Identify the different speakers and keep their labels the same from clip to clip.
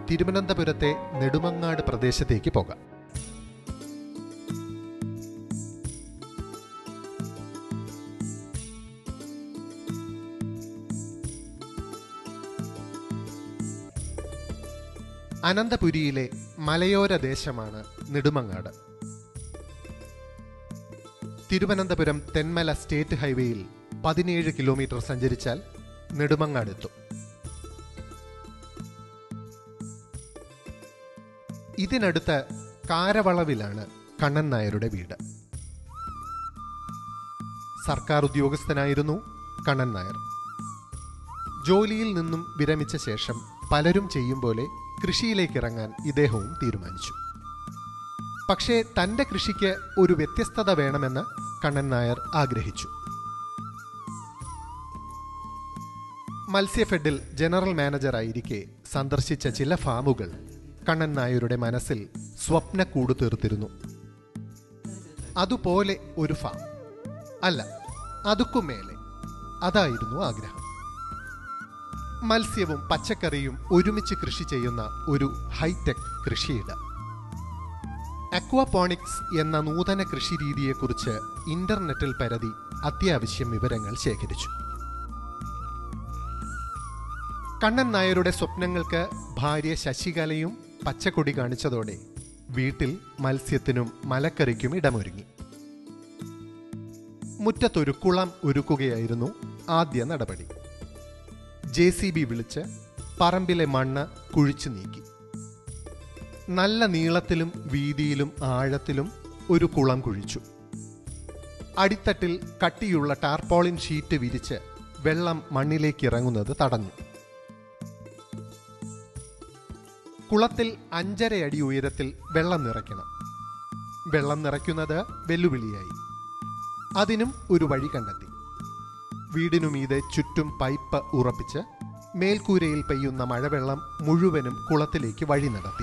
Speaker 1: തിരുവനന്തപുരത്തെ നെടുമങ്ങാട് പ്രദേശത്തേക്ക് പോകാം അനന്തപുരിയിലെ മലയോര ദേശമാണ് നെടുമങ്ങാട് തിരുവനന്തപുരം തെന്മല സ്റ്റേറ്റ് ഹൈവേയിൽ പതിനേഴ് കിലോമീറ്റർ സഞ്ചരിച്ചാൽ നെടുമങ്ങാടെത്തും ഇതിനടുത്ത് കാരവളവിലാണ് കണ്ണൻ നായരുടെ വീട് സർക്കാർ ഉദ്യോഗസ്ഥനായിരുന്നു കണ്ണൻ നായർ ജോലിയിൽ നിന്നും വിരമിച്ച ശേഷം പലരും ചെയ്യും പോലെ കൃഷിയിലേക്ക് ഇറങ്ങാൻ ഇദ്ദേഹവും തീരുമാനിച്ചു പക്ഷേ തന്റെ കൃഷിക്ക് ഒരു വ്യത്യസ്തത വേണമെന്ന് കണ്ണൻ നായർ ആഗ്രഹിച്ചു മത്സ്യഫെഡിൽ ജനറൽ മാനേജറായിരിക്കെ സന്ദർശിച്ച ചില ഫാമുകൾ കണ്ണൻ നായരുടെ മനസ്സിൽ സ്വപ്നക്കൂട് തീർത്തിരുന്നു അതുപോലെ ഒരു ഫാം അല്ല അതുക്കും മേലെ അതായിരുന്നു ആഗ്രഹം മത്സ്യവും പച്ചക്കറിയും ഒരുമിച്ച് കൃഷി ചെയ്യുന്ന ഒരു ഹൈടെക് കൃഷിയിടം അക്വാപോണിക്സ് എന്ന നൂതന കൃഷി രീതിയെക്കുറിച്ച് ഇന്റർനെറ്റിൽ പരതി അത്യാവശ്യം വിവരങ്ങൾ ശേഖരിച്ചു കണ്ണൻ നായരുടെ സ്വപ്നങ്ങൾക്ക് ഭാര്യ ശശികലയും പച്ചക്കൊടി കാണിച്ചതോടെ വീട്ടിൽ മത്സ്യത്തിനും മലക്കറിക്കും ഇടമൊരുങ്ങി മുറ്റത്തൊരു കുളം ഒരുക്കുകയായിരുന്നു ആദ്യ നടപടി ജെ സി ബി വിളിച്ച് പറമ്പിലെ മണ്ണ് കുഴിച്ചു നീക്കി നല്ല നീളത്തിലും വീതിയിലും ആഴത്തിലും ഒരു കുളം കുഴിച്ചു അടിത്തട്ടിൽ കട്ടിയുള്ള ടാർപോളിൻ ഷീറ്റ് വിരിച്ച് വെള്ളം മണ്ണിലേക്ക് ഇറങ്ങുന്നത് തടഞ്ഞു കുളത്തിൽ അഞ്ചര അടി ഉയരത്തിൽ വെള്ളം നിറയ്ക്കണം വെള്ളം നിറയ്ക്കുന്നത് വെല്ലുവിളിയായി അതിനും ഒരു വഴി കണ്ടെത്തി വീടിനു മീതെ ചുറ്റും പൈപ്പ് ഉറപ്പിച്ച് മേൽക്കൂരയിൽ പെയ്യുന്ന മഴവെള്ളം മുഴുവനും കുളത്തിലേക്ക് വഴി നടത്തി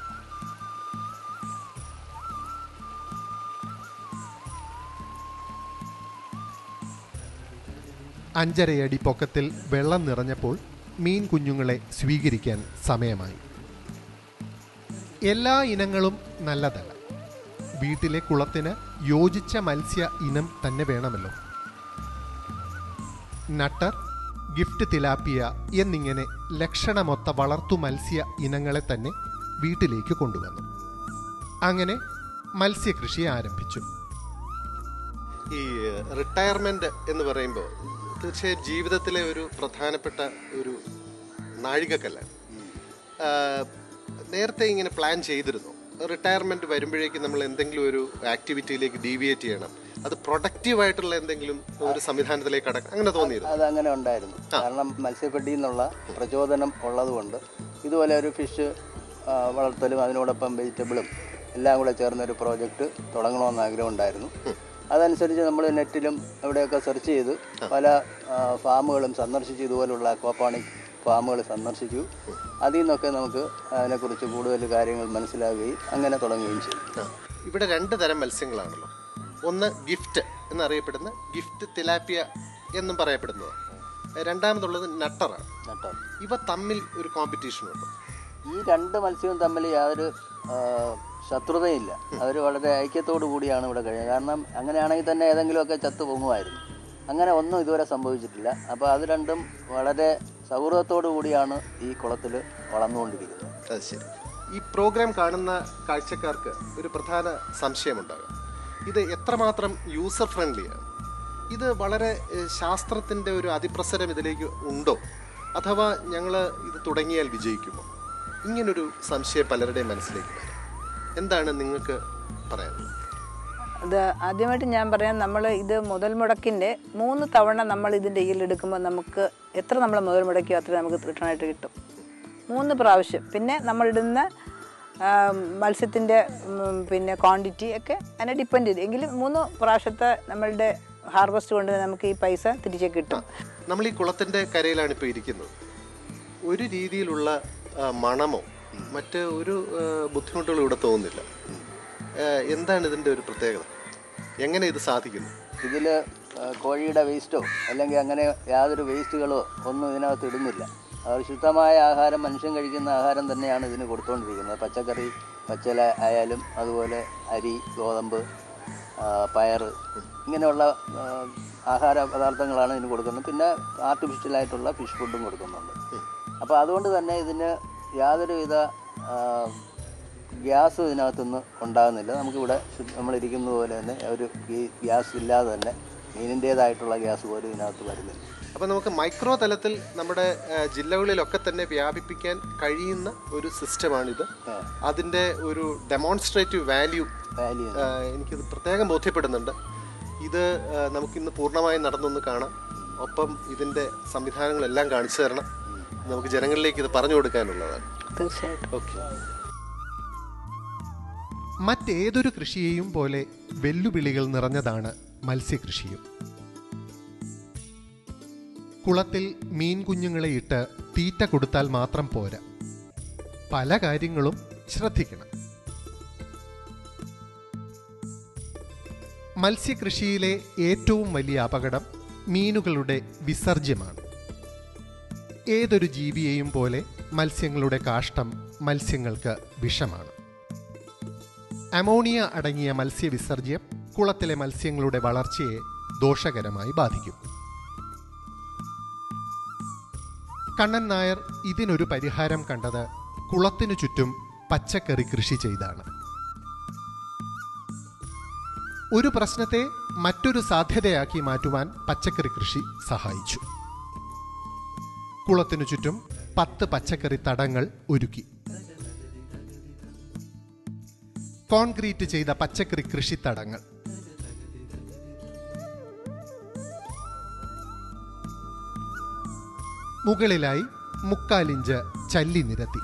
Speaker 1: അഞ്ചരയടി പൊക്കത്തിൽ വെള്ളം നിറഞ്ഞപ്പോൾ മീൻ കുഞ്ഞുങ്ങളെ സ്വീകരിക്കാൻ സമയമായി എല്ലാ ഇനങ്ങളും നല്ലതല്ല വീട്ടിലെ കുളത്തിന് യോജിച്ച മത്സ്യ ഇനം തന്നെ വേണമല്ലോ നട്ടർ ഗിഫ്റ്റ് തിലാപ്പിയ എന്നിങ്ങനെ ലക്ഷണമൊത്ത വളർത്തു മത്സ്യ ഇനങ്ങളെ തന്നെ വീട്ടിലേക്ക് കൊണ്ടുവന്നു അങ്ങനെ മത്സ്യകൃഷി ആരംഭിച്ചു
Speaker 2: ഈ റിട്ടയർമെന്റ് എന്ന് പറയുമ്പോൾ തീർച്ചയായും ജീവിതത്തിലെ ഒരു പ്രധാനപ്പെട്ട ഒരു നാഴികക്കല്ലാണ് ആ, നേരത്തെ ഇങ്ങനെ പ്ലാൻ ചെയ്തിരുന്നു റിട്ടയർമെന്റ് വരുമ്പോഴേക്കും നമ്മൾ എന്തെങ്കിലും ഒരു ആക്ടിവിറ്റിയിലേക്ക് ഡീവിയേറ്റ് ചെയ്യണം അത് പ്രൊഡക്റ്റീവ് ആയിട്ടുള്ള എന്തെങ്കിലും ഒരു സംവിധാനത്തിലേക്ക് കടക്കണം അങ്ങനെ തോന്നിയിരുന്നു
Speaker 3: അതങ്ങനെ ഉണ്ടായിരുന്നു കാരണം മത്സ്യഫെഡിൽ നിന്നുള്ള പ്രചോദനം ഉള്ളതുകൊണ്ട് ഇതുപോലെ ഒരു ഫിഷ് ആ, വളർത്തലും അതിനോടൊപ്പം വെജിറ്റബിളും എല്ലാം കൂടെ ചേർന്ന ഒരു പ്രോജക്റ്റ് തുടങ്ങണമെന്ന് ആഗ്രഹം ഉണ്ടായിരുന്നു അതനുസരിച്ച് നമ്മൾ നെറ്റിലും എവിടെയൊക്കെ സെർച്ച് ചെയ്ത് പല ആ, ഫാമുകളും സന്ദർശിച്ച് ഇതുപോലുള്ള അക്വാപോണിക് ഫാമുകൾ സന്ദർശിച്ചു അതിൽ നിന്നൊക്കെ നമുക്ക് അതിനെക്കുറിച്ച് കൂടുതൽ കാര്യങ്ങൾ മനസ്സിലാവുകയും അങ്ങനെ തുടങ്ങുകയും ചെയ്തു
Speaker 2: ആ. ഇവിടെ രണ്ട് തരം മത്സ്യങ്ങളാണല്ലോ ഒന്ന് ഗിഫ്റ്റ് എന്നറിയപ്പെടുന്ന ഗിഫ്റ്റ് തിലാപ്പിയ എന്നും പറയപ്പെടുന്നത് രണ്ടാമതുള്ളത് നട്ടറാണ്
Speaker 3: കേട്ടോ
Speaker 2: ഇവ തമ്മിൽ ഒരു കോമ്പറ്റീഷൻ ഉണ്ട്
Speaker 3: ഈ രണ്ട് മത്സ്യവും തമ്മിൽ യാതൊരു ആ, ശത്രുതയില്ല അവർ വളരെ ഐക്യത്തോടു കൂടിയാണ് ഇവിടെ കഴിയുന്നത് കാരണം അങ്ങനെയാണെങ്കിൽ തന്നെ ഏതെങ്കിലുമൊക്കെ ചത്തു പൊങ്ങുമായിരുന്നു അങ്ങനെ ഒന്നും ഇതുവരെ സംഭവിച്ചിട്ടില്ല അപ്പോൾ അത് രണ്ടും വളരെ സൗഹൃദത്തോടു കൂടിയാണ് ഈ കുളത്തിൽ വളർന്നുകൊണ്ടിരിക്കുന്നത്
Speaker 2: അത് ശരി ഈ പ്രോഗ്രാം കാണുന്ന കാഴ്ചക്കാർക്ക് ഒരു പ്രധാന സംശയമുണ്ടാകും ഇത് എത്രമാത്രം യൂസർ ഫ്രണ്ട്ലിയാണ് ഇത് വളരെ ഏഹ്, ശാസ്ത്രത്തിൻ്റെ ഒരു അതിപ്രസരം ഇതിലേക്ക് ഉണ്ടോ അഥവാ ഞങ്ങൾ ഇത് തുടങ്ങിയാൽ വിജയിക്കുമോ ഇങ്ങനൊരു സംശയം പലരുടെയും മനസ്സിലേക്ക് വരും എന്താണ് നിങ്ങൾക്ക് പറയാനുള്ളത്
Speaker 4: അത് ആദ്യമായിട്ട് ഞാൻ പറയാം നമ്മൾ ഇത് മുതൽ മുടക്കിൻ്റെ മൂന്ന് തവണ നമ്മൾ ഇതിൻ്റെ എടുക്കുമ്പോൾ നമുക്ക് എത്ര നമ്മൾ മുതൽ മുടക്കിയോ അത്ര നമുക്ക് റിട്ടേൺ ആയിട്ട് കിട്ടും മൂന്ന് പ്രാവശ്യം പിന്നെ നമ്മളിടുന്ന ആ, മത്സ്യത്തിൻ്റെ ഉം, പിന്നെ ക്വാണ്ടിറ്റി ഒക്കെ അതിനെ ഡിപ്പെൻഡ് ചെയ്ത് എങ്കിലും മൂന്ന് പ്രാവശ്യത്തെ നമ്മളുടെ ഹാർവസ്റ്റ് കൊണ്ട് നമുക്ക് ഈ പൈസ തിരിച്ച് കിട്ടും
Speaker 2: നമ്മൾ ഈ കുളത്തിൻ്റെ കരയിലാണ് ഇപ്പോൾ ഇരിക്കുന്നത് ഒരു രീതിയിലുള്ള ആ, മണമോ മറ്റ് ഒരു ആ, ബുദ്ധിമുട്ടുകളും ഇവിടെ തോന്നുന്നില്ല ആ, എന്താണ് ഇതിൻ്റെ ഒരു പ്രത്യേകത എങ്ങനെ ഇത് സാധിക്കുന്നു
Speaker 3: ഇതിൽ കോഴിയുടെ വേസ്റ്റോ അല്ലെങ്കിൽ അങ്ങനെ യാതൊരു വേസ്റ്റുകളോ ഒന്നും ഇതിനകത്ത് ഇടുന്നില്ല അത് ശുദ്ധമായ ആഹാരം മനുഷ്യൻ കഴിക്കുന്ന ആഹാരം തന്നെയാണ് ഇതിന് കൊടുത്തുകൊണ്ടിരിക്കുന്നത് പച്ചക്കറി പച്ചില ആയാലും അതുപോലെ അരി ഗോതമ്പ് ആ, പയറ് ഇങ്ങനെയുള്ള ആ, ആഹാര പദാർത്ഥങ്ങളാണ് ഇതിന് കൊടുക്കുന്നത് പിന്നെ ആർട്ടിഫിഷ്യലായിട്ടുള്ള ഫിഷ് ഫുഡും കൊടുക്കുന്നുണ്ട് അപ്പോൾ അതുകൊണ്ട് തന്നെ ഇതിന് യാതൊരുവിധ ആ, ഗ്യാസ് ഇതിനകത്തുനിന്ന് ഉണ്ടാകുന്നില്ല നമുക്കിവിടെ ശുദ്ധ- നമ്മളിരിക്കുന്നത് പോലെ തന്നെ ഒരു ഈ ഗ്യാസ് ഇല്ലാതെ തന്നെ മീനിൻ്റേതായിട്ടുള്ള ഗ്യാസ് പോലും ഇതിനകത്ത് വരുന്നില്ല
Speaker 2: അപ്പോൾ നമുക്ക് മൈക്രോ തലത്തിൽ നമ്മുടെ ആ, ജില്ലകളിലൊക്കെ തന്നെ വ്യാപിപ്പിക്കാൻ കഴിയുന്ന ഒരു സിസ്റ്റമാണിത് അതിൻ്റെ ഒരു ഡെമോൺസ്ട്രേറ്റീവ് വാല്യൂ
Speaker 3: വാല്യൂ
Speaker 2: എനിക്കിത് പ്രത്യേകം ബോധ്യപ്പെടുന്നുണ്ട് ഇത് ആ, നമുക്കിന്ന് പൂർണ്ണമായും നടന്നൊന്ന് കാണാം ഒപ്പം ഇതിൻ്റെ സംവിധാനങ്ങളെല്ലാം കാണിച്ചു തരണം നമുക്ക് ജനങ്ങളിലേക്ക് ഇത് പറഞ്ഞു കൊടുക്കാനുള്ളതാണ്
Speaker 4: തീർച്ചയായിട്ടും
Speaker 2: ഓക്കെ
Speaker 1: മറ്റേതൊരു കൃഷിയെയും പോലെ വെല്ലുവിളികൾ നിറഞ്ഞതാണ് മത്സ്യകൃഷിയും കുളത്തിൽ മീൻ കുഞ്ഞുങ്ങളെ ഇട്ട് തീറ്റ കൊടുത്താൽ മാത്രം പോരാ പല കാര്യങ്ങളും ശ്രദ്ധിക്കണം മത്സ്യകൃഷിയിലെ ഏറ്റവും വലിയ അപകടം മീനുകളുടെ വിസർജ്യമാണ് ഏതൊരു ജീവിയെയും പോലെ മത്സ്യങ്ങളുടെ കാഷ്ടം മത്സ്യങ്ങൾക്ക് വിഷമാണ് അമോണിയ അടങ്ങിയ മത്സ്യവിസർജ്യം കുളത്തിലെ മത്സ്യങ്ങളുടെ വളർച്ചയെ ദോഷകരമായി ബാധിക്കും കണ്ണൻ നായർ ഇതിനൊരു പരിഹാരം കണ്ടത് കുളത്തിനു ചുറ്റും പച്ചക്കറി കൃഷി ചെയ്താണ് ഒരു പ്രശ്നത്തെ മറ്റൊരു സാധ്യതയാക്കി മാറ്റുവാൻ പച്ചക്കറി കൃഷി സഹായിച്ചു കുളത്തിനു ചുറ്റും പത്ത് പച്ചക്കറി തടങ്ങൾ ഒരുക്കി കോൺക്രീറ്റ് ചെയ്ത പച്ചക്കറി കൃഷിത്തടങ്ങൾ മുകളിലായി മുക്കാലിഞ്ച് ചല്ലി നിരത്തി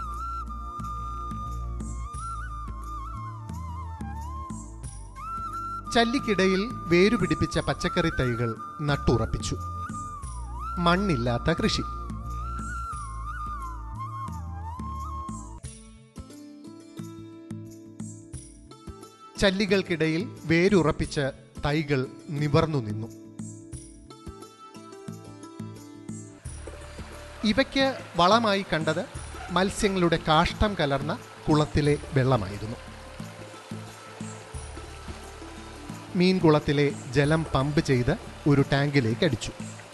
Speaker 1: ചല്ലിക്കിടയിൽ വേരുപിടിപ്പിച്ച പച്ചക്കറി തൈകൾ നട്ടുറപ്പിച്ചു മണ്ണില്ലാത്ത കൃഷി ചല്ലികൾക്കിടയിൽ വേരുറപ്പിച്ച് തൈകൾ നിവർന്നു നിന്നു ഇവയ്ക്ക് വളമായി കണ്ടത് മത്സ്യങ്ങളുടെ കാഷ്ടം കലർന്ന കുളത്തിലെ വെള്ളമായിരുന്നു മീൻകുളത്തിലെ ജലം പമ്പ് ചെയ്ത് ഒരു ടാങ്കിലേക്ക് അടിച്ചു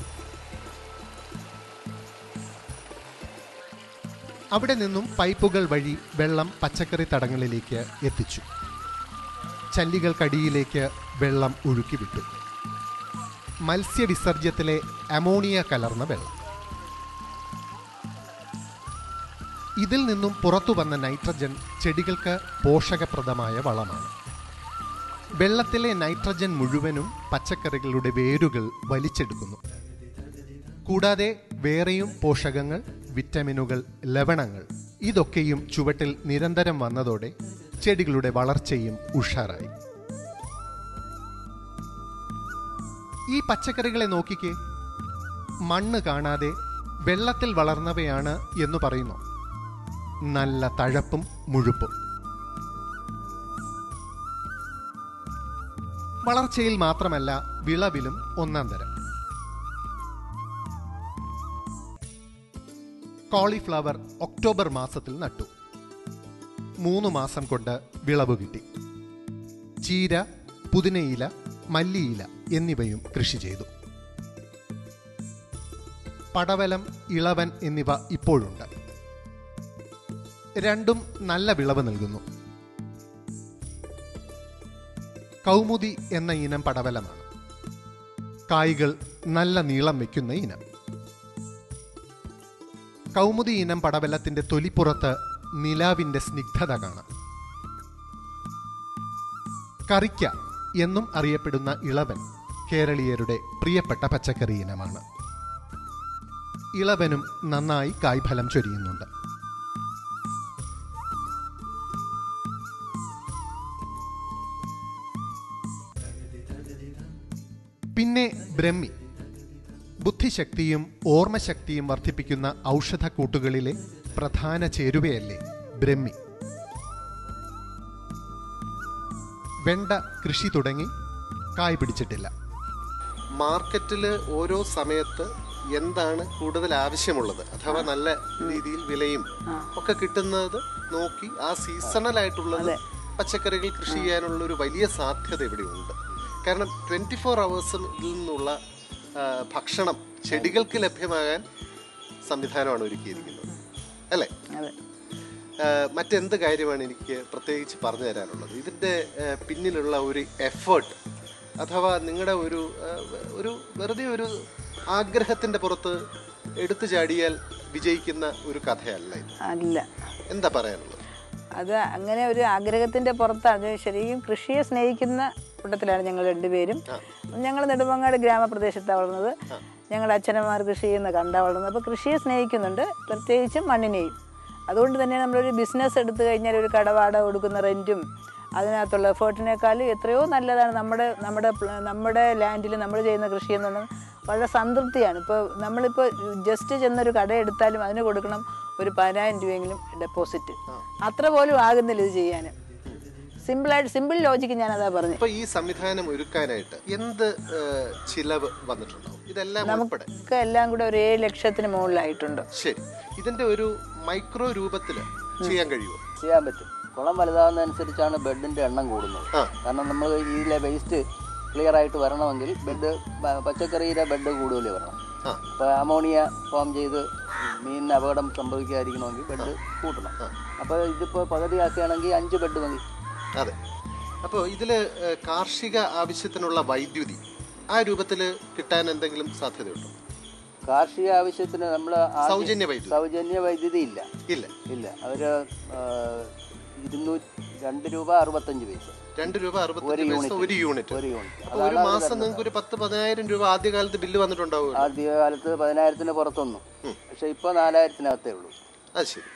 Speaker 1: അവിടെ നിന്നും പൈപ്പുകൾ വഴി വെള്ളം പച്ചക്കറി തടങ്ങളിലേക്ക് എത്തിച്ചു ചല്ലികൾക്കടിയിലേക്ക് വെള്ളം ഒഴുക്കി വിട്ടു മത്സ്യവിസർജ്യത്തിലെ അമോണിയ കലർന്ന വെള്ളം ഇതിൽ നിന്നും പുറത്തു വന്ന നൈട്രജൻ ചെടികൾക്ക് പോഷകപ്രദമായ വളമാണ് വെള്ളത്തിലെ നൈട്രജൻ മുഴുവനും പച്ചക്കറികളുടെ വേരുകൾ വലിച്ചെടുക്കുന്നു കൂടാതെ വേറെയും പോഷകങ്ങൾ വിറ്റമിനുകൾ ലവണങ്ങൾ ഇതൊക്കെയും ചുവട്ടിൽ നിരന്തരം വന്നതോടെ ചെടികളുടെ വളർച്ചയും ഉഷാറായി ഈ പച്ചക്കറികളെ നോക്കിക്കേ മണ്ണ് കാണാതെ വെള്ളത്തിൽ വളർന്നവയാണ് എന്ന് പറയുന്നു നല്ല തഴപ്പും മുഴുപ്പും വളർച്ചയിൽ മാത്രമല്ല വിളവിലും ഒന്നാം തരം കോളിഫ്ലവർ ഒക്ടോബർ മാസത്തിൽ നട്ടു മൂന്ന് മാസം കൊണ്ട് വിളവ് കിട്ടി ചീര പുതിനയില മല്ലിയില എന്നിവയും കൃഷി ചെയ്തു പടവലം ഇളവൻ എന്നിവ ഇപ്പോഴുണ്ട് രണ്ടും നല്ല വിളവ് നൽകുന്നു കൗമുദി എന്ന ഇനം പടവലമാണ് കായ്കൾ നല്ല നീളം വയ്ക്കുന്ന ഇനം കൗമുദി ഇനം പടവലത്തിന്റെ തൊലിപ്പുറത്ത് നിലാവിന്റെ സ്നിഗ്ധത കാണാം കറിക്ക എന്നും അറിയപ്പെടുന്ന ഇളവൻ കേരളീയരുടെ പ്രിയപ്പെട്ട പച്ചക്കറി ഇനമാണ് ഇളവനും നന്നായി കായ്ഫലം ചൊരിയുന്നുണ്ട് പിന്നെ ബ്രഹ്മി ബുദ്ധിശക്തിയും ഓർമ്മശക്തിയും വർദ്ധിപ്പിക്കുന്ന ഔഷധക്കൂട്ടുകളിലെ പ്രധാന ചേരുവയല്ലേ ബ്രഹ്മി വെണ്ട കൃഷി തുടങ്ങി കായ് പിടിച്ചിട്ടില്ല
Speaker 2: മാർക്കറ്റിൽ ഓരോ സമയത്ത് എന്താണ് കൂടുതൽ ആവശ്യമുള്ളത് അഥവാ നല്ല രീതിയിൽ വിലയും ഒക്കെ കിട്ടുന്നത് നോക്കി ആ സീസണൽ ആയിട്ടുള്ളത് പച്ചക്കറികൾ കൃഷി ചെയ്യാനുള്ള ഒരു വലിയ സാധ്യത ഇവിടെ ഉണ്ട് കാരണം ട്വന്റി ഫോർ അവേഴ്സിൽ നിന്നുള്ള ആ, ഭക്ഷണം ചെടികൾക്ക് ലഭ്യമാകാൻ സംവിധാനമാണ് ഒരുക്കിയിരിക്കുന്നത് അല്ലേ
Speaker 4: അതെ
Speaker 2: ആഹ് മറ്റെന്ത് കാര്യമാണ് എനിക്ക് പ്രത്യേകിച്ച് പറഞ്ഞു തരാനുള്ളത് ഇതിൻ്റെ ആഹ് പിന്നിലുള്ള ഒരു എഫേർട്ട് അഥവാ നിങ്ങളുടെ ഒരു ആഹ് ഒരു വെറുതെ ഒരു ആഗ്രഹത്തിൻ്റെ പുറത്ത് എടുത്തു ചാടിയാൽ വിജയിക്കുന്ന ഒരു കഥയല്ല ഇത്
Speaker 4: അല്ല
Speaker 2: എന്താ പറയാനുള്ളത്
Speaker 4: അത് അങ്ങനെ ഒരു ആഗ്രഹത്തിന്റെ പുറത്താണ് ശരിക്കും കൃഷിയെ സ്നേഹിക്കുന്ന കൂട്ടത്തിലാണ് ഞങ്ങൾ രണ്ടുപേരും ഞങ്ങൾ നെടുമങ്ങാട് ഗ്രാമപ്രദേശത്താണ് വളർന്നത് ഞങ്ങളുടെ അച്ഛനമാർ കൃഷി ചെയ്യുന്ന കണ്ടാ വളർന്നത് അപ്പോൾ കൃഷിയെ സ്നേഹിക്കുന്നുണ്ട് പ്രത്യേകിച്ചും മണ്ണിനെയും അതുകൊണ്ട് തന്നെ നമ്മളൊരു ബിസിനസ് എടുത്തു കഴിഞ്ഞാൽ ഒരു കടവാട കൊടുക്കുന്ന റെൻറ്റും അതിനകത്തുള്ള എഫേർട്ടിനേക്കാളും എത്രയോ നല്ലതാണ് നമ്മുടെ നമ്മുടെ പ്ല- നമ്മുടെ ലാൻഡിൽ നമ്മൾ ചെയ്യുന്ന കൃഷി എന്നുള്ളത് വളരെ സംതൃപ്തിയാണ് ഇപ്പോൾ നമ്മളിപ്പോൾ ജസ്റ്റ് ചെന്നൊരു കട എടുത്താലും അതിന് കൊടുക്കണം ഒരു പതിനായിരം രൂപയെങ്കിലും ഡെപ്പോസിറ്റ് അത്ര പോലും ആകുന്നില്ല ഇത് ചെയ്യാൻ സിമ്പിളായിട്ട് സിമ്പിൾ ലോജിക്ക് ഞാനതാ പറഞ്ഞു
Speaker 2: അപ്പൊ ഈ സംവിധാനം ഒരുക്കാനായിട്ട് എന്ത് ആഹ് ചിലവ് വന്നിട്ടുണ്ടാവും ഇതെല്ലാം ഉൾപ്പെടെ
Speaker 4: ഒക്കെ എല്ലാം കൂടെ ഒരു ഏഴ് ലക്ഷത്തിന് മുകളിലായിട്ടുണ്ട്
Speaker 2: ശരി ഇതിന്റെ ഒരു മൈക്രോ രൂപത്തിൽ ചെയ്യാൻ കഴിയുമോ
Speaker 3: ചെയ്യാൻ പറ്റും കുളം വലുതാവുന്നതനുസരിച്ചാണ് ബെഡിന്റെ എണ്ണം കൂടുന്നത്
Speaker 2: ആ.
Speaker 3: കാരണം നമ്മൾ ഇതിലെ വേസ്റ്റ് ക്ലിയർ ആയിട്ട് വരണമെങ്കിൽ ബെഡ് പച്ചക്കറിയുടെ ബെഡ് കൂടുതൽ വരണം
Speaker 2: ആ
Speaker 3: ഇപ്പോൾ അമോണിയ ഫോം ചെയ്ത് മീനിന് അപകടം സംഭവിക്കാതിരിക്കണമെങ്കിൽ ബെഡ് കൂട്ടണം അപ്പോൾ ഇതിപ്പോൾ പകുതിയാക്കുകയാണെങ്കിൽ അഞ്ച് ബെഡ് മതി
Speaker 2: അതെ അപ്പോൾ ഇതില് ഏഹ്, കാർഷിക ആവശ്യത്തിനുള്ള വൈദ്യുതി ആ രൂപത്തിൽ കിട്ടാൻ എന്തെങ്കിലും സാധ്യതയുണ്ടോ
Speaker 3: കാർഷിക ആവശ്യത്തിന് നമ്മൾ
Speaker 2: സൗജന്യ വൈദ്യുതി
Speaker 3: സൗജന്യ വൈദ്യുതി ഇല്ല
Speaker 2: ഇല്ല
Speaker 3: ഇല്ല അവർ ഇരുന്നൂറ്റി രണ്ട് രൂപ അറുപത്തഞ്ച് പൈസ
Speaker 2: രണ്ട് രൂപ അറുപത്തഞ്ച് പൈസ ഒരു യൂണിറ്റ്
Speaker 3: ഒരു യൂണിറ്റ്
Speaker 2: അപ്പൊ ഒരു മാസം നിങ്ങൾക്ക് ഒരു പത്ത് പതിനായിരം രൂപ ആദ്യകാലത്ത് ബില്ല് വന്നിട്ടുണ്ടാവുമല്ലോ
Speaker 3: ആദ്യകാലത്ത് പതിനായിരത്തിന് പുറത്തൊന്നും പക്ഷെ ഇപ്പോൾ നാലായിരത്തിനകത്തേ ഉള്ളൂ
Speaker 2: അത് ശരി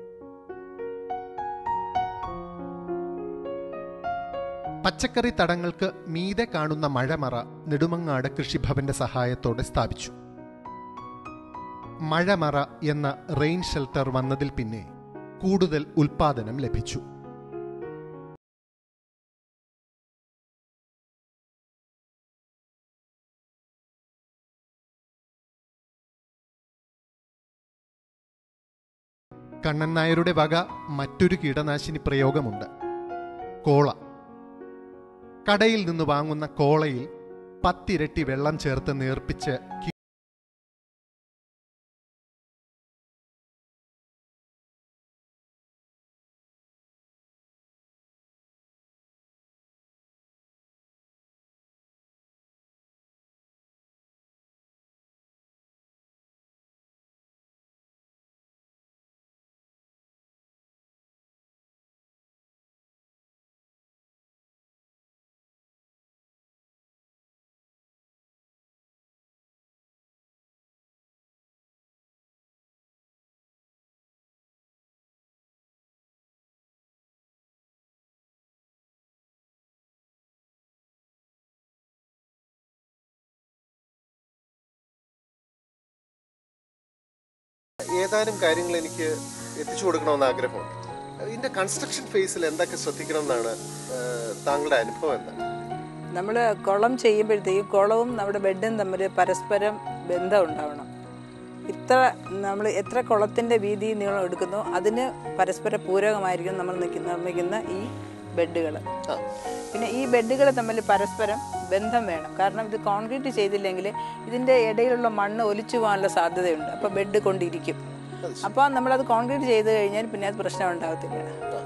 Speaker 1: പച്ചക്കറി തടങ്ങൾക്ക് മീതെ കാണുന്ന മഴമറ നെടുമങ്ങാട് കൃഷിഭവന്റെ സഹായത്തോടെ സ്ഥാപിച്ചു മഴമറ എന്ന റെയിൻ ഷെൽട്ടർ വന്നതിൽ പിന്നെ കൂടുതൽ ഉൽപാദനം ലഭിച്ചു കണ്ണൻ നായരുടെ വക മറ്റൊരു കീടനാശിനി പ്രയോഗമുണ്ട് കോള കടയിൽ നിന്ന് വാങ്ങുന്ന കോളയിൽ പത്തിരട്ടി വെള്ളം ചേർത്ത് നേർപ്പിച്ച് കി-
Speaker 2: ഏതാനും കാര്യങ്ങൾ എനിക്ക് എത്തിച്ചു കൊടുക്കണമെന്ന് ആഗ്രഹമുണ്ട് ഇതിന്റെ കൺസ്ട്രക്ഷൻ ഫേസിൽ എന്തൊക്കെ ശ്രദ്ധിക്കണം എന്നാണ് ഏഹ്, താങ്കളുടെ അനുഭവം എന്താണ്
Speaker 4: നമ്മൾ കുളം ചെയ്യുമ്പോഴത്തേക്കും കുളവും നമ്മുടെ ബെഡും തമ്മിൽ പരസ്പരം ബന്ധം ഉണ്ടാവണം ഇത്ര നമ്മൾ എത്ര കുളത്തിൻ്റെ വീതി നീളം എടുക്കുന്നോ അതിന് പരസ്പര പൂരകമായിരിക്കും നമ്മൾ നിൽക്കുന്ന നിർമ്മിക്കുന്ന ഈ ബെഡുകൾ
Speaker 2: ആ
Speaker 4: പിന്നെ ഈ ബെഡുകൾ തമ്മിൽ പരസ്പരം ബന്ധം വേണം കാരണം ഇത് കോൺക്രീറ്റ് ചെയ്തില്ലെങ്കിൽ ഇതിൻ്റെ ഇടയിലുള്ള മണ്ണ് ഒലിച്ചു പോകാനുള്ള സാധ്യതയുണ്ട് അപ്പോൾ ബെഡ് കൊണ്ടിരിക്കും അപ്പോൾ നമ്മളത് കോൺക്രീറ്റ് ചെയ്ത് കഴിഞ്ഞാൽ പിന്നെ അത് പ്രശ്നം ഉണ്ടാകത്തില്ല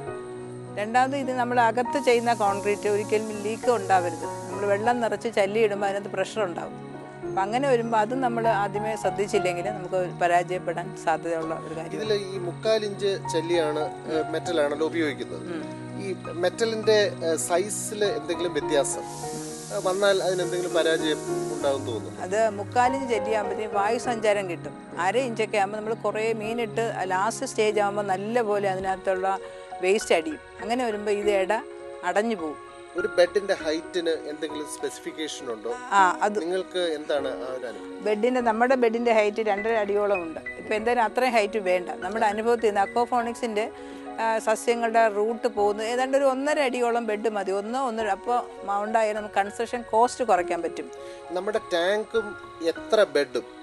Speaker 4: രണ്ടാമത് ഇത് നമ്മൾ അകത്ത് ചെയ്യുന്ന കോൺക്രീറ്റ് ഒരിക്കലും ലീക്ക് ഉണ്ടാവരുത് നമ്മൾ വെള്ളം നിറച്ച് ചല്ലിയിടുമ്പോൾ അതിനകത്ത് പ്രഷർ ഉണ്ടാവും അപ്പം അങ്ങനെ വരുമ്പോൾ അതും നമ്മൾ ആദ്യമേ ശ്രദ്ധിച്ചില്ലെങ്കിൽ നമുക്ക് പരാജയപ്പെടാൻ സാധ്യതയുള്ള ഒരു കാര്യം
Speaker 2: ഇതിൽ ഈ മുക്കാലിഞ്ച് ചെല്ലിയാണ് മെറ്റലാണല്ലോ ഉപയോഗിക്കുന്നത് ഈ മെറ്റലിന്റെ സൈസിൽ എന്തെങ്കിലും വ്യത്യാസം ഏഹ്, വന്നാൽ അതിനെന്തെങ്കിലും പരാജയം ഉണ്ടാകും തോന്നുന്നു
Speaker 4: അത് മുക്കാലിഞ്ച് ചെല്ലിയാകുമ്പോഴത്തേക്കും വായു സഞ്ചാരം കിട്ടും അര ഇഞ്ചൊക്കെ ആകുമ്പോൾ നമ്മൾ കുറേ മീനിട്ട് ലാസ്റ്റ് സ്റ്റേജ് ആകുമ്പോൾ നല്ലപോലെ അതിനകത്തുള്ള വേസ്റ്റ് അടിയും അങ്ങനെ വരുമ്പോൾ ഇത് ഇട അടഞ്ഞു പോകും
Speaker 2: ഒരു ബെഡിന്റെ ഹൈറ്റിന് എന്തെങ്കിലും സ്പെസിഫിക്കേഷൻ ഉണ്ടോ
Speaker 4: ആ അത്
Speaker 2: നിങ്ങൾക്ക് എന്താണ് ആ ഒരു അനുഭവം
Speaker 4: ബെഡിൻ്റെ നമ്മുടെ ബെഡിൻ്റെ ഹൈറ്റ് രണ്ടര അടിയോളം ഉണ്ട് ഇപ്പോൾ എന്തായാലും അത്രയും ഹൈറ്റ് വേണ്ട നമ്മുടെ അനുഭവത്തിൽ നിന്ന് അക്കോഫോണിക്സിൻ്റെ സസ്യങ്ങളുടെ റൂട്ട് പോകുന്നത് ഏതാണ്ട് ഒരു ഒന്നര അടിയോളം ബെഡ് മതി ഒന്നോ ഒന്നര അപ്പോൾ മൗണ്ടായാലും നമുക്ക് കൺസ്ട്രക്ഷൻ കോസ്റ്റ് കുറയ്ക്കാൻ പറ്റും
Speaker 2: നമ്മുടെ ടാങ്കും എത്ര ബെഡും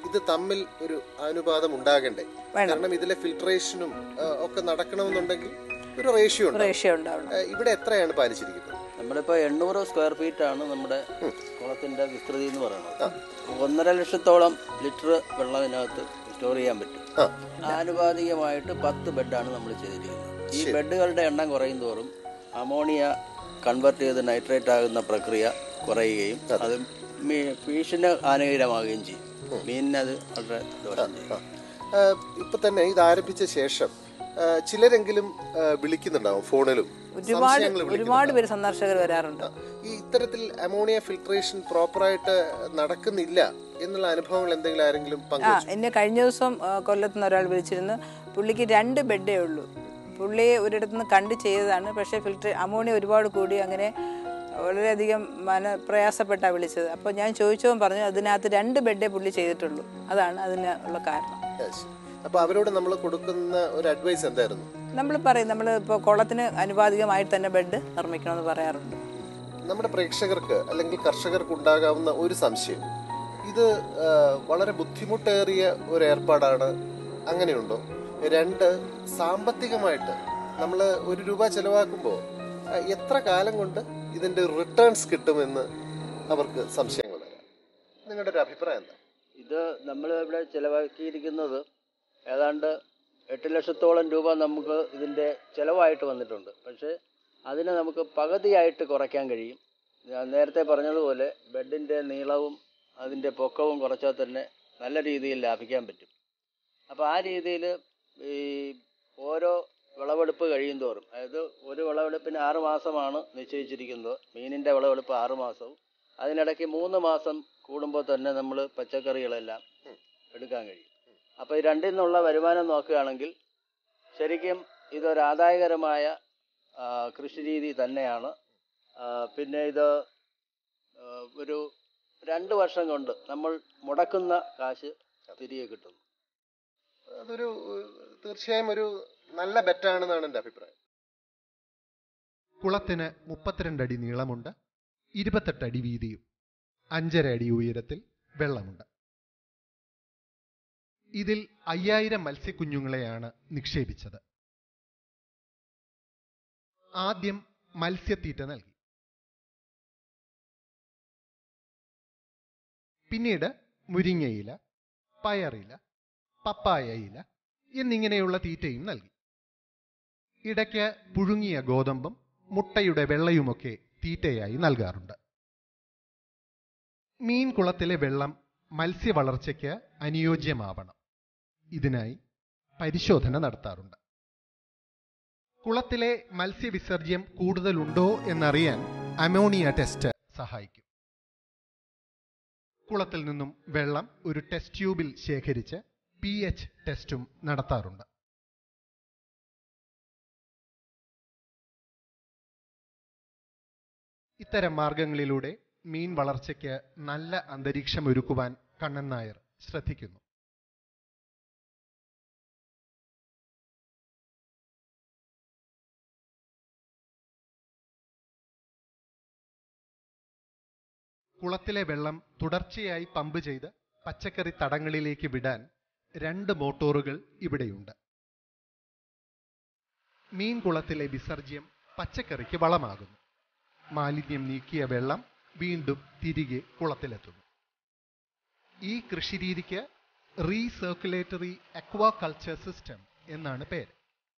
Speaker 2: ഇത് തമ്മിൽ ഒരു അനുപാതം ഉണ്ടാകണ്ടേ കാരണം ഇതിലെ ഫിൽട്രേഷനും ആ, ഒക്കെ നടക്കണമെന്നുണ്ടെങ്കിൽ ഒരു റേഷ്യോ ഉണ്ട്
Speaker 4: റേഷ്യോ ഉണ്ടാവണം
Speaker 2: ഇവിടെ എത്രയാണ് പാലിച്ചിരിക്കുന്നത്
Speaker 3: നമ്മളിപ്പോൾ എണ്ണൂറ് സ്ക്വയർ ഫീറ്റ് ആണ് നമ്മുടെ കുളത്തിന്റെ വിസ്തൃതി എന്ന് പറയുന്നത് ഒന്നര ലക്ഷത്തോളം ലിറ്റർ വെള്ളം ഇതിനകത്ത് സ്റ്റോർ ചെയ്യാൻ പറ്റും
Speaker 2: ആ.
Speaker 3: ആനുപാതികമായിട്ട് പത്ത് ബെഡാണ് നമ്മൾ ചെയ്തിരിക്കുന്നത് ഈ ബെഡുകളുടെ എണ്ണം കുറയും തോറും അമോണിയ കൺവെർട്ട് ചെയ്ത് നൈട്രേറ്റ് ആകുന്ന പ്രക്രിയ കുറയുകയും അത് മീ- ഫിഷിന് ഹാനികരമാവുകയും ചെയ്യും മീനിന് അത് വളരെ ദോഷം ചെയ്യും
Speaker 2: ആ, ഇപ്പൊ തന്നെ ഇത് ആരംഭിച്ച ശേഷം ആ, ചിലരെങ്കിലും ആ, വിളിക്കുന്നുണ്ടാവും ഫോണിലും
Speaker 4: ഒരുപാട്
Speaker 2: സംശയങ്ങൾ
Speaker 4: ഒരുപാട്
Speaker 2: വിളിക്കുന്നുണ്ടാവും.
Speaker 4: പേര് സന്ദർശകർ വരാറുണ്ട്
Speaker 2: ഈ ഇത്തരത്തിൽ അമോണിയ ഫിൽട്രേഷൻ പ്രോപ്പറായിട്ട് നടക്കുന്നില്ല എന്നുള്ള അനുഭവങ്ങൾ എന്തെങ്കിലും ആരെങ്കിലും
Speaker 4: ആ
Speaker 2: പങ്കുവച്ചു
Speaker 4: എന്നെ കഴിഞ്ഞ ദിവസം ആ, കൊല്ലത്തുനിന്ന് ഒരാൾ വിളിച്ചിരുന്നു പുള്ളിക്ക് രണ്ട് ബെഡേ ഉള്ളൂ പുള്ളി ഒരിടത്തു നിന്ന് കണ്ട് ചെയ്തതാണ് പക്ഷേ ഫിൽറ്റർ അമോണിയ ഒരുപാട് കൂടി അങ്ങനെ വളരെയധികം മന പ്രയാസപ്പെട്ടാണ് വിളിച്ചത് അപ്പോൾ ഞാൻ ചോദിച്ചവൻ പറഞ്ഞു അതിനകത്ത് രണ്ട് ബെഡേ പുള്ളി ചെയ്തിട്ടുള്ളൂ അതാണ് അതിന് ഉള്ള കാരണം
Speaker 2: Yes. അപ്പൊ അവരോട് നമ്മൾ കൊടുക്കുന്ന ഒരു അഡ്വൈസ് എന്തായിരുന്നു
Speaker 4: നമ്മൾ പറയും നമ്മൾ ഇപ്പോൾ കുളത്തിന് അനുപാതികമായിട്ട് തന്നെ ബെഡ് നിർമ്മിക്കണമെന്ന് പറയാറുണ്ട്
Speaker 2: നമ്മുടെ പ്രേക്ഷകർക്ക് അല്ലെങ്കിൽ കർഷകർക്ക് ഉണ്ടാകാവുന്ന ഒരു സംശയം ഇത് ആ, വളരെ ബുദ്ധിമുട്ടേറിയ ഒരു ഏർപ്പാടാണ് അങ്ങനെയുണ്ടോ രണ്ട് സാമ്പത്തികമായിട്ട് നമ്മൾ ഒരു രൂപ ചെലവാക്കുമ്പോൾ ആ, എത്ര കാലം കൊണ്ട് ഇതിന്റെ റിട്ടേൺസ് കിട്ടുമെന്ന് അവർക്ക് സംശയങ്ങൾ വരാം നിങ്ങളുടെ ഒരു അഭിപ്രായം എന്താ
Speaker 3: ഇത് നമ്മൾ ഇവിടെ ചിലവാക്കിയിരിക്കുന്നത് ഏതാണ്ട് എട്ട് ലക്ഷത്തോളം രൂപ നമുക്ക് ഇതിൻ്റെ ചിലവായിട്ട് വന്നിട്ടുണ്ട് പക്ഷേ അതിനെ നമുക്ക് പകുതിയായിട്ട് കുറയ്ക്കാൻ കഴിയും ഞാൻ നേരത്തെ പറഞ്ഞതുപോലെ ബെഡിൻ്റെ നീളവും അതിൻ്റെ പൊക്കവും കുറച്ചാൽ തന്നെ നല്ല രീതിയിൽ ലാഭിക്കാൻ പറ്റും അപ്പോൾ ആ രീതിയിൽ ഈ ഓരോ വിളവെടുപ്പ് കഴിയും തോറും അതായത് ഒരു വിളവെടുപ്പിന് ആറ് മാസമാണ് നിശ്ചയിച്ചിരിക്കുന്നത് മീനിൻ്റെ വിളവെടുപ്പ് ആറ് മാസവും അതിനിടയ്ക്ക് മൂന്ന് മാസം കൂടുമ്പോൾ തന്നെ നമ്മൾ പച്ചക്കറികളെല്ലാം എടുക്കാൻ കഴിയും അപ്പോൾ ഈ രണ്ടിൽ നിന്നുള്ള വരുമാനം നോക്കുകയാണെങ്കിൽ ശരിക്കും ഇതൊരു ആദായകരമായ ആ, കൃഷി രീതി തന്നെയാണ് ആ, പിന്നെ ഇത് ആ, ഒരു രണ്ട് വർഷം കൊണ്ട് നമ്മൾ മുടക്കുന്ന കാശ് തിരികെ കിട്ടുന്നു
Speaker 2: അതൊരു ഏഹ്, തീർച്ചയായും ഒരു നല്ല ബെറ്റാണെന്നാണ് എൻ്റെ അഭിപ്രായം
Speaker 1: കുളത്തിന് മുപ്പത്തിരണ്ട് അടി നീളമുണ്ട് ഇരുപത്തെട്ട് അടി വീതിയും അഞ്ചര അടി ഉയരത്തിൽ വെള്ളമുണ്ട് ഇതിൽ അയ്യായിരം മത്സ്യക്കുഞ്ഞുങ്ങളെയാണ് നിക്ഷേപിച്ചത് ആദ്യം മത്സ്യത്തീറ്റ നൽകി പിന്നീട് മുരിങ്ങയില പയറില പപ്പായ ഇല എന്നിങ്ങനെയുള്ള തീറ്റയും നൽകി ഇടയ്ക്ക് പുഴുങ്ങിയ ഗോതമ്പും മുട്ടയുടെ വെള്ളയുമൊക്കെ തീറ്റയായി നൽകാറുണ്ട് മീൻ കുളത്തിലെ വെള്ളം മത്സ്യവളർച്ചയ്ക്ക് അനുയോജ്യമാവണം ഇതിനായി പരിശോധന നടത്താറുണ്ട് കുളത്തിലെ മത്സ്യവിസർജ്യം കൂടുതലുണ്ടോ എന്നറിയാൻ അമോണിയ ടെസ്റ്റ് സഹായിക്കും കുളത്തിൽ നിന്നും വെള്ളം ഒരു ടെസ്റ്റ് ട്യൂബിൽ ശേഖരിച്ച് പി എച്ച് ടെസ്റ്റും നടത്താറുണ്ട് ഇത്തരം മാർഗങ്ങളിലൂടെ മീൻ വളർച്ചയ്ക്ക് നല്ല അന്തരീക്ഷം ഒരുക്കുവാൻ കണ്ണൻ നായർ ശ്രദ്ധിക്കുന്നു കുളത്തിലെ വെള്ളം തുടർച്ചയായി പമ്പ് ചെയ്ത് പച്ചക്കറി തടങ്ങളിലേക്ക് വിടാൻ രണ്ട് മോട്ടോറുകൾ ഇവിടെയുണ്ട് മീൻ കുളത്തിലെ വിസർജ്യം പച്ചക്കറിക്ക് വളമാകുന്നു മാലിന്യം നീക്കിയ വെള്ളം വീണ്ടും തിരികെ കുളത്തിലെത്തുന്നു ഈ കൃഷിരീതിക്ക് റീസർക്കുലേറ്ററി അക്വാകൾച്ചർ സിസ്റ്റം എന്നാണ് പേര്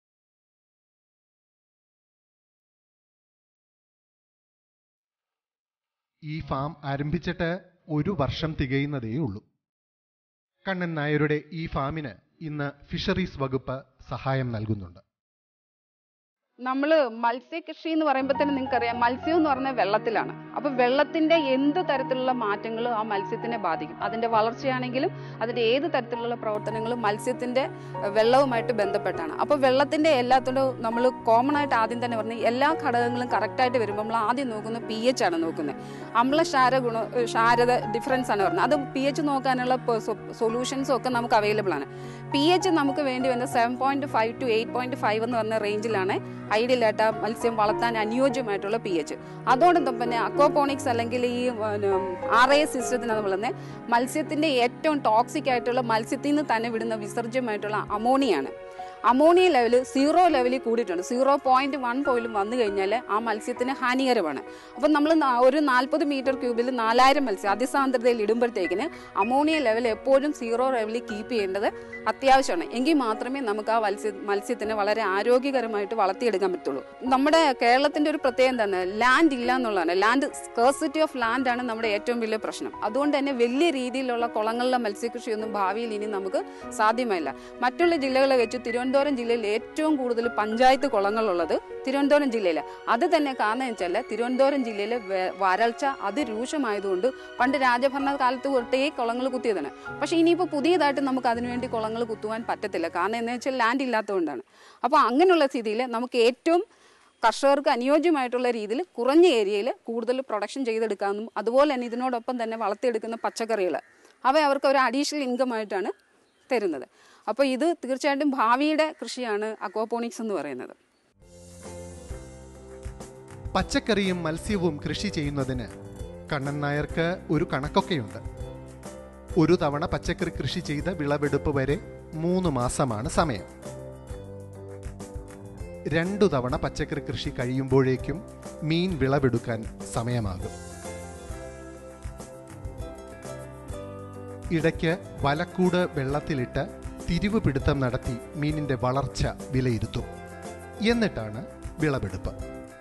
Speaker 1: ഈ ഫാം ആരംഭിച്ചിട്ട് ഒരു വർഷം തികയുന്നതേ ഉള്ളൂ കണ്ണൻ നായരുടെ ഈ ഫാമിന് ഇന്ന് ഫിഷറീസ് വകുപ്പ് സഹായം നൽകുന്നുണ്ട്
Speaker 5: നമ്മൾ മത്സ്യകൃഷി എന്ന് പറയുമ്പോൾ തന്നെ നിങ്ങൾക്കറിയാം മത്സ്യം എന്ന് പറഞ്ഞാൽ വെള്ളത്തിലാണ് അപ്പോൾ വെള്ളത്തിന്റെ എന്ത് തരത്തിലുള്ള മാറ്റങ്ങളും ആ മത്സ്യത്തിനെ ബാധിക്കും അതിന്റെ വളർച്ചയാണെങ്കിലും അതിന്റെ ഏത് തരത്തിലുള്ള പ്രവർത്തനങ്ങളും മത്സ്യത്തിന്റെ അഹ്, വെള്ളവുമായിട്ട് ബന്ധപ്പെട്ടാണ് അപ്പോൾ വെള്ളത്തിന്റെ എല്ലാത്തിലും നമ്മൾ കോമൺ ആയിട്ട് ആദ്യം തന്നെ പറഞ്ഞ എല്ലാ ഘടകങ്ങളും കറക്റ്റായിട്ട് വരുമ്പോൾ നമ്മൾ ആദ്യം നോക്കുന്നത് പി എച്ച് ആണ് നോക്കുന്നത് അമ്ല ക്ഷാര ഗുണ ക്ഷാരത ഡിഫറൻസ് ആണ് പറഞ്ഞത് അത് പി എച്ച് നോക്കാനുള്ള സൊല്യൂഷൻസും ഒക്കെ നമുക്ക് അവൈലബിൾ ആണ് പി എച്ച് നമുക്ക് വേണ്ടി വരുന്നത് seven point five to eight point five എന്ന് പറഞ്ഞ റേഞ്ചിലാണ് ഐഡിയലായിട്ട് ആ മത്സ്യം വളർത്താൻ അനുയോജ്യമായിട്ടുള്ള പി എച്ച് അതോടൊപ്പം തന്നെ അക്വാപോണിക്സ് അല്ലെങ്കിൽ ഈ ആർ ഐ സിസ്റ്റത്തിന് വളർന്ന മത്സ്യത്തിന്റെ ഏറ്റവും ടോക്സിക് ആയിട്ടുള്ള മത്സ്യത്തിൽ നിന്ന് തന്നെ വിടുന്ന വിസർജ്യമായിട്ടുള്ള അമോണിയാണ് അമോണിയ ലെവൽ സീറോ ലെവലിൽ കൂടിയിട്ടുണ്ട് സീറോ പോയിന്റ് വൺ പോയിലും വന്നു കഴിഞ്ഞാൽ ആ മത്സ്യത്തിന് ഹാനികരമാണ് അപ്പം നമ്മൾ ഒരു നാൽപ്പത് മീറ്റർ ക്യൂബിൽ നാലായിരം മത്സ്യം അതിസാന്ദ്രതയിൽ ഇടുമ്പോഴത്തേക്കിന് അമോണിയ ലെവൽ എപ്പോഴും സീറോ ലെവലിൽ കീപ്പ് ചെയ്യേണ്ടത് അത്യാവശ്യമാണ് എങ്കിൽ മാത്രമേ നമുക്ക് ആ മത്സ്യ മത്സ്യത്തിനെ വളരെ ആരോഗ്യകരമായിട്ട് വളർത്തിയെടുക്കാൻ പറ്റുള്ളൂ നമ്മുടെ കേരളത്തിന്റെ ഒരു പ്രത്യേകത എന്താണ് ലാൻഡ് ഇല്ല എന്നുള്ളതാണ് ലാൻഡ് സ്കേഴ്സിറ്റി ഓഫ് ലാൻഡ് ആണ് നമ്മുടെ ഏറ്റവും വലിയ പ്രശ്നം അതുകൊണ്ട് തന്നെ വലിയ രീതിയിലുള്ള കുളങ്ങളിലെ മത്സ്യകൃഷിയൊന്നും ഭാവിയിൽ ഇനി നമുക്ക് സാധ്യമല്ല മറ്റുള്ള ജില്ലകളെ വെച്ച് തിരുവനന്തപുരം ജില്ലയിൽ ഏറ്റവും കൂടുതൽ പഞ്ചായത്ത് കുളങ്ങളുള്ളത് തിരുവനന്തപുരം ജില്ലയിലാണ് അത് തന്നെ കാരണം വെച്ചാൽ തിരുവനന്തപുരം ജില്ലയിലെ വെ- വരൾച്ച അതിരൂക്ഷമായതുകൊണ്ട് പണ്ട് രാജഭരണ കാലത്ത് തൊട്ടേ കുളങ്ങൾ കുത്തിയതാണ് പക്ഷേ ഇനിയിപ്പോൾ പുതിയതായിട്ട് നമുക്ക് അതിനുവേണ്ടി കുളങ്ങൾ കുത്തുവാൻ പറ്റത്തില്ല കാരണം എന്താ വെച്ചാൽ ലാൻഡ് ഇല്ലാത്തതുകൊണ്ടാണ് അപ്പോൾ അങ്ങനെയുള്ള സ്ഥിതിയിൽ നമുക്ക് ഏറ്റവും കർഷകർക്ക് അനുയോജ്യമായിട്ടുള്ള രീതിയിൽ കുറഞ്ഞ ഏരിയയിൽ കൂടുതൽ പ്രൊഡക്ഷൻ ചെയ്തെടുക്കാമെന്നും അതുപോലെ തന്നെ ഇതിനോടൊപ്പം തന്നെ വളർത്തിയെടുക്കുന്ന പച്ചക്കറികൾ അവ അവർക്ക് ഒരു അഡീഷണൽ ഇൻകം ആയിട്ടാണ് തരുന്നത് അപ്പോൾ ഇത് തീർച്ചയായിട്ടും ഭാവിയുടെ കൃഷിയാണ് അക്വാപോണിക്സ് എന്ന് പറയുന്നത്
Speaker 1: പച്ചക്കറിയും മത്സ്യവും കൃഷി ചെയ്യുന്നതിന് കണ്ണൻ നായർക്ക് ഒരു കണക്കൊക്കെയുണ്ട് ഒരു തവണ പച്ചക്കറി കൃഷി ചെയ്ത വിളവെടുപ്പ് വരെ മൂന്ന് മാസമാണ് സമയം രണ്ടു തവണ പച്ചക്കറി കൃഷി കഴിയുമ്പോഴേക്കും മീൻ വിളവെടുക്കാൻ സമയമാകും ഇടയ്ക്ക് വലക്കൂട് വെള്ളത്തിലിട്ട് തിരിവ് പിടുത്തം നടത്തി മീനിന്റെ വളർച്ച വിലയിരുത്തും എന്നിട്ടാണ് വിളവെടുപ്പ്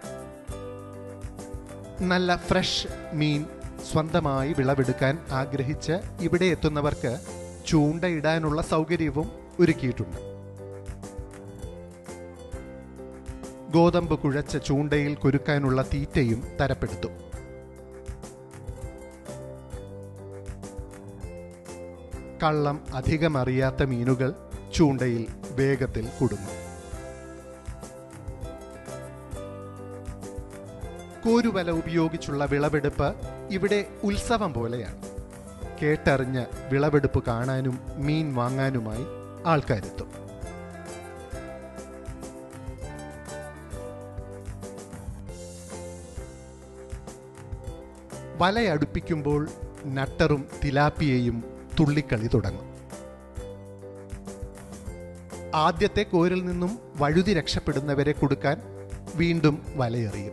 Speaker 1: നല്ല ഫ്രഷ് മീൻ സ്വന്തമായി വിളവെടുക്കാൻ ആഗ്രഹിച്ച് ഇവിടെ എത്തുന്നവർക്ക് ചൂണ്ടയിടാനുള്ള സൗകര്യവും ഒരുക്കിയിട്ടുണ്ട് ഗോതമ്പ് കുഴച്ച ചൂണ്ടയിൽ കുരുക്കാനുള്ള തീറ്റയും തരപ്പെടുത്തും കള്ളം അധികം അറിയാത്ത മീനുകൾ ചൂണ്ടയിൽ വേഗത്തിൽ കുടുങ്ങും കോരുവല ഉപയോഗിച്ചുള്ള വിളവെടുപ്പ് ഇവിടെ ഉത്സവം പോലെയാണ് കേട്ടറിഞ്ഞ് വിളവെടുപ്പ് കാണാനും മീൻ വാങ്ങാനുമായി ആൾക്കാരെത്തും വലയടുപ്പിക്കുമ്പോൾ നട്ടറും തിലാപ്പിയയും തുള്ളിക്കളി തുടങ്ങും ആദ്യത്തെ കോരിൽ നിന്നും വഴുതി രക്ഷപ്പെടുന്നവരെ കൊടുക്കാൻ വീണ്ടും വലയെറിയും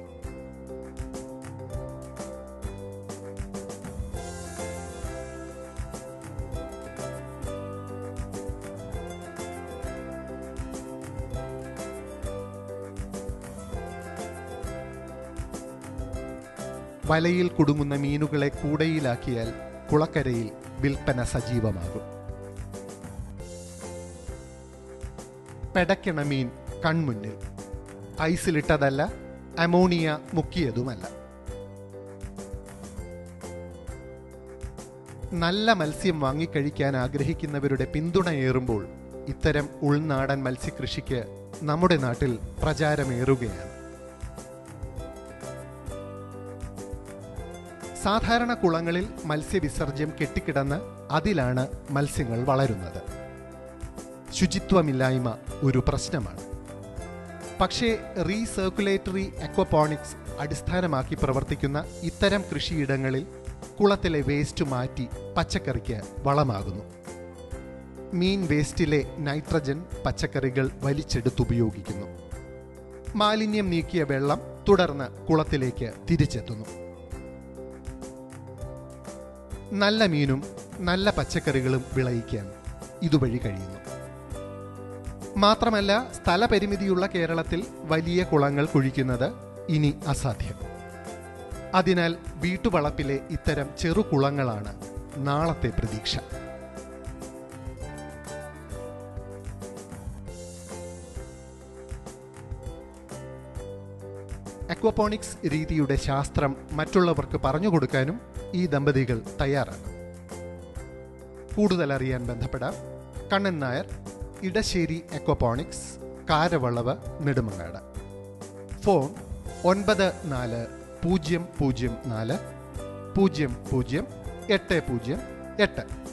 Speaker 1: വലയിൽ കുടുങ്ങുന്ന മീനുകളെ കൂടയിലാക്കിയാൽ കുളക്കരയിൽ വിൽപ്പന സജീവമാകും പെടക്കണ മീൻ കൺമുന്നിൽ ഐസിലിട്ടതല്ല അമോണിയ മുക്കിയതുമല്ല നല്ല മത്സ്യം വാങ്ങിക്കഴിക്കാൻ ആഗ്രഹിക്കുന്നവരുടെ പിന്തുണയേറുമ്പോൾ ഇത്തരം ഉൾനാടൻ മത്സ്യകൃഷിക്ക് നമ്മുടെ നാട്ടിൽ പ്രചാരമേറുകയാണ് സാധാരണ കുളങ്ങളിൽ മത്സ്യവിസർജ്യം കെട്ടിക്കിടന്ന് അതിലാണ് മത്സ്യങ്ങൾ വളരുന്നത് ശുചിത്വമില്ലായ്മ ഒരു പ്രശ്നമാണ് പക്ഷേ റീസർക്കുലേറ്ററി അക്വപോണിക്സ് അടിസ്ഥാനമാക്കി പ്രവർത്തിക്കുന്ന ഇത്തരം കൃഷിയിടങ്ങളിൽ കുളത്തിലെ വേസ്റ്റ് മാറ്റി പച്ചക്കറിക്ക് വളമാകുന്നു മീൻ വേസ്റ്റിലെ നൈട്രജൻ പച്ചക്കറികൾ വലിച്ചെടുത്തുപയോഗിക്കുന്നു മാലിന്യം നീക്കിയ വെള്ളം തുടർന്ന് കുളത്തിലേക്ക് തിരിച്ചെത്തുന്നു നല്ല മീനും നല്ല പച്ചക്കറികളും വിളയിക്കാൻ ഇതുവഴി കഴിയുന്നു മാത്രമല്ല സ്ഥലപരിമിതിയുള്ള കേരളത്തിൽ വലിയ കുളങ്ങൾ കുഴിക്കുന്നത് ഇനി അസാധ്യം അതിനാൽ വീട്ടുവളപ്പിലെ ഇത്തരം ചെറുകുളങ്ങളാണ് നാളത്തെ പ്രതീക്ഷ അക്വപോണിക്സ് രീതിയുടെ ശാസ്ത്രം മറ്റുള്ളവർക്ക് പറഞ്ഞു കൊടുക്കാനും ഈ ദമ്പതികൾ തയ്യാറാണ് കൂടുതൽ അറിയാൻ ബന്ധപ്പെടാം കണ്ണൻ നായർ ഇടശ്ശേരി അക്വപോണിക്സ് കാരവളവ് നെടുമങ്ങാട് ഫോൺ ഒൻപത് നാല് പൂജ്യം പൂജ്യം നാല് പൂജ്യം പൂജ്യം എട്ട് പൂജ്യം എട്ട്